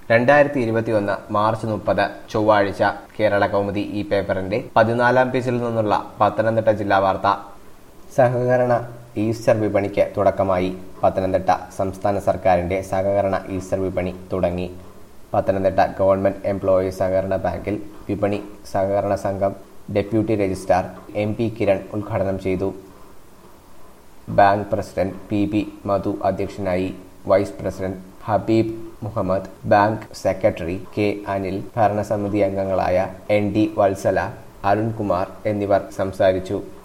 രണ്ടായിരത്തി ഇരുപത്തിയൊന്ന് മാർച്ച് മുപ്പത് ചൊവ്വാഴ്ച കേരള കൗമുദി ഈ പേപ്പറിന്റെ പതിനാലാം പേജിൽ നിന്നുള്ള പത്തനംതിട്ട ജില്ലാ വാർത്ത സഹകരണ ഈസ്റ്റർ വിപണിക്ക് തുടക്കമായി പത്തനംതിട്ട സംസ്ഥാന സർക്കാരിന്റെ സഹകരണ ഈസ്റ്റർ വിപണി തുടങ്ങി പത്തനംതിട്ട ഗവൺമെന്റ് എംപ്ലോയീസ് സഹകരണ ബാങ്കിൽ വിപണി സഹകരണ സംഘം deputy registrar M P Kiran ഉദ്ഘാടനം ചെയ്തു bank president P B Madhu അധ്യക്ഷനായി vice president Habeeb Muhammad bank secretary K Anil ഭരണസമിതി അംഗങ്ങളായ എൻ ഡി വത്സല അരുൺകുമാർ എന്നിവർ സംസാരിച്ചു